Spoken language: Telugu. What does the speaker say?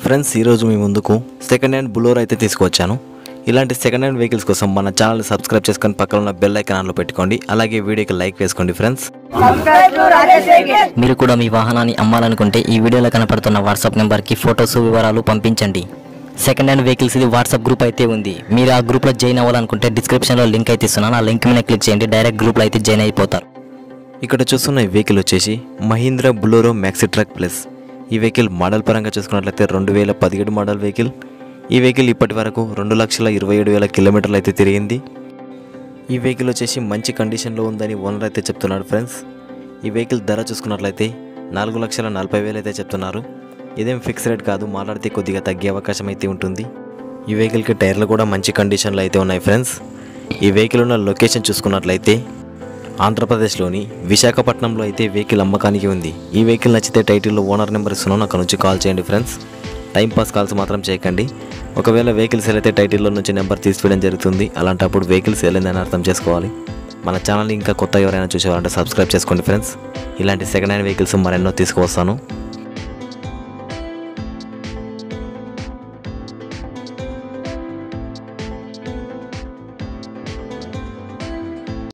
ఫ్రెండ్స్ ఈరోజు మీ ముందుకు సెకండ్ హ్యాండ్ బులోర్ అయితే తీసుకువచ్చాను ఇలాంటి సెకండ్ హ్యాండ్ వెహికల్స్ కోసం మన ఛానల్ సబ్స్క్రైబ్ చేసుకొని పక్కన ఉన్న బెల్ ఐకాన్ ఆన్లో పెట్టుకోండి అలాగే వీడియోకి లైక్ వేసుకోండి ఫ్రెండ్స్ మీరు కూడా మీ వాహనాన్ని అమ్మాలనుకుంటే ఈ వీడియోలో కనపడుతున్న వాట్సాప్ నెంబర్కి ఫొటోస్ వివరాలు పంపించండి సెకండ్ హ్యాండ్ వెహికల్స్ ఇది వాట్సాప్ గ్రూప్ అయితే ఉంది మీరు ఆ గ్రూప్లో జాయిన్ అవ్వాలనుకుంటే డిస్క్రిప్షన్లో లింక్ అయితే ఇస్తున్నాను ఆ లింక్ మీద క్లిక్ చేయండి డైరెక్ట్ గ్రూప్లో అయితే జాయిన్ అయిపోతారు ఇక్కడ చూస్తున్న ఈ వెహికల్ వచ్చేసి Mahindra Bolero Maxi truck plus ఈ వెహికల్ మోడల్ పరంగా చూసుకున్నట్లయితే రెండు వేల పదిహేడు మోడల్ వెహికల్ ఈ వెహికల్ ఇప్పటి వరకు రెండు లక్షల ఇరవై ఏడు వేల కిలోమీటర్లు అయితే తిరిగింది ఈ వెహికల్ వచ్చేసి మంచి కండిషన్లో ఉందని ఓనర్ అయితే చెప్తున్నాడు ఫ్రెండ్స్ ఈ వెహికల్ ధర చూసుకున్నట్లయితే నాలుగు లక్షల నలభై వేలు అయితే చెప్తున్నారు ఇదేం ఫిక్స్ రేట్ కాదు మాట్లాడితే కొద్దిగా తగ్గే అవకాశం అయితే ఉంటుంది ఈ వెహికల్కి టైర్లు కూడా మంచి కండిషన్లో అయితే ఉన్నాయి ఫ్రెండ్స్ ఈ వెహికల్ ఉన్న లొకేషన్ చూసుకున్నట్లయితే ఆంధ్రప్రదేశ్లోని విశాఖపట్నంలో అయితే వెహికల్ అమ్మకానికి ఉంది ఈ వెహికల్ నచ్చితే టైటిల్లో ఓనర్ నెంబర్ ఇస్తున్నాను అక్కడ నుంచి కాల్ చేయండి ఫ్రెండ్స్ టైం పాస్ కాల్స్ మాత్రం చేయకండి ఒకవేళ వెహికల్ సేల్ అయితే టైటిల్లో నుంచి నెంబర్ తీసివేయడం జరుగుతుంది అలాంటప్పుడు వెహికల్ సేల్ అయిందని అర్థం చేసుకోవాలి మన ఛానల్ ఇంకా కొత్త ఎవరైనా చూసేవారంటే సబ్స్క్రైబ్ చేసుకోండి ఫ్రెండ్స్ ఇలాంటి సెకండ్ హ్యాండ్ వెహికల్స్ మరెన్నో తీసుకువస్తాను